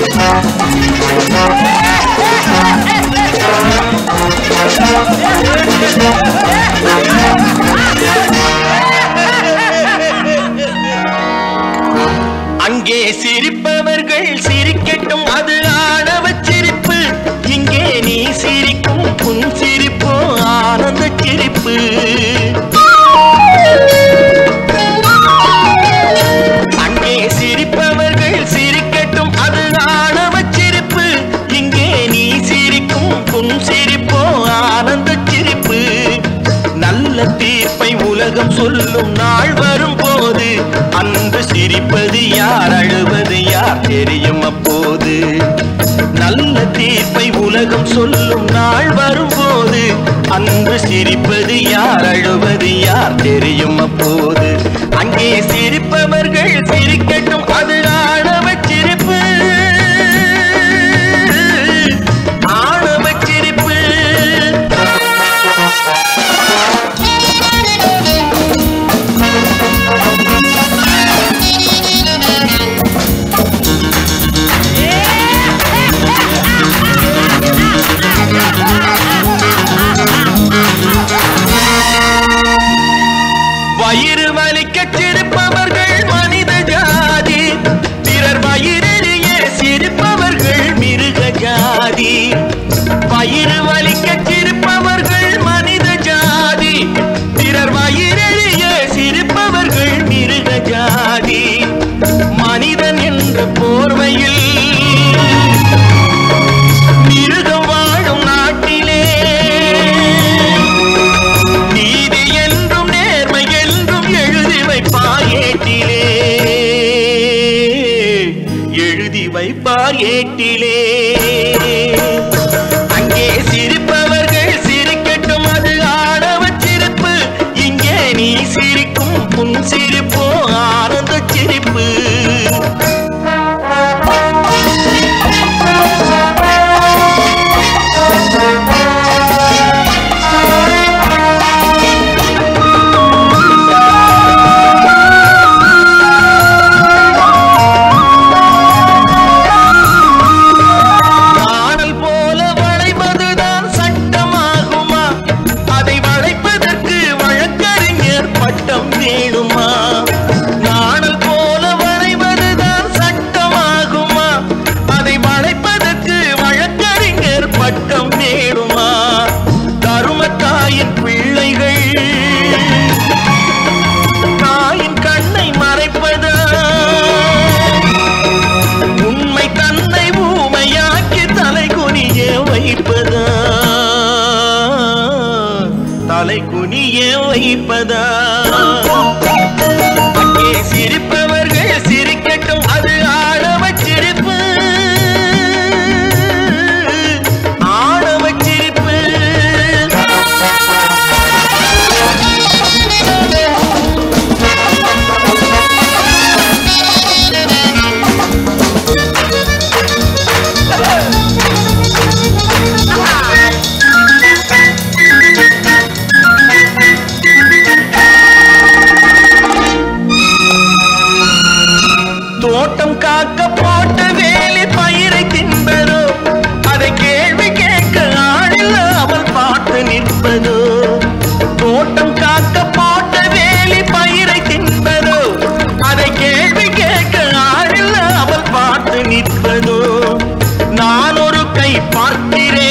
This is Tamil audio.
அங்கே சிரிப்பவர்கள் சிரிக்கட்டும் அது ஆணவச் சிரிப்பு இங்கே நீ சிரிக்கும் புன் சிரிப்போ ஆனந்த சிரிப்பு அங்கே சிரிப்பவர்கள் சிரிக்கட்டும் அது ஆணவச் சிரிப்பு இங்கே நீ சிரிக்கும் புன் சிரிப்போ ஆனந்த சிரிப்பு நல்ல தீர்ப்பை உலகம் சொல்லும் நாள் வரும்போது அன்று சிரிப்பது யார் அழுவது யார் தெரியும் அப்போது நல்ல தீர்ப்பை உலகம் சொல்லும் நாள் வரும்போது அன்று சிரிப்பது யார் அழுவது யார் தெரியும் அப்போது அங்கே சிரிப்பவர்கள் சிரிக்கட்டும் அது ஆணவச் சிரிப்பு ஆணவச் சிரிப்பு வயிறு வலிக்க சிரிப்பவர்கள் மனித ஜாதி பிறர் வயிறெறிய சிரிப்பவர்கள் மிருக ஜாதி வயிறு வலிக்க சிரிப்பவர்கள் மனித ஜாதி பிறர் வயிறெறிய சிரிப்பவர்கள் மிருக ஜாதி மனிதன் என்ற போர்வையில் மிருகம் வாழும் நாட்டிலே நீதி என்றும் நேர்மை என்றும் எழுதி வைப்பார் ஏட்டிலே எழுதி வைப்பார் ஏட்டிலே அங்கே சிரிப்பவர்கள் சிரிக்கட்டும் அது ஆடவச் சிரிப்பு இங்கே நீ சிரிக்கும் புன் சிரிப்போ ஆனந்த சிரிப்பு காணல் போல வளைவதுதான் சட்டமாகுமா அதை வளைப்பதற்கு வழக்கறிஞர் பட்டம் வேணுமா நாணல் போல வளைவதுதான் சட்டமாகுமா அதை வளைப்பதற்கு வழக்கறிஞர் பட்டம் வேணுமா தருமத்தாயின் பிள்ளைகள் தாயின் கண்ணை மறைப்பதா உண்மை தன்னை ஊமையாக்கி தலை குனிய வைப்பதா தலை குனிய வைப்பதா அங்கே சிரிப்பவர்கள் சிரிக்கட்டும் அது ஆடவச் சிரிப்பு ஆடவச் சிரிப்பு தோட்டம் காக்க போட்ட வேலி பயிரை தின்பதோ அதை கேள்வி கேட்க ஆளில்லாமல் பார்த்து நிற்பதோ தோட்டம் காக்க போட்ட வேலி பயிரை தின்பதோ அதை கேள்வி கேட்க ஆளில்லாமல் பார்த்து நிற்பதோ நான் ஒரு கை பார்க்கிறேன்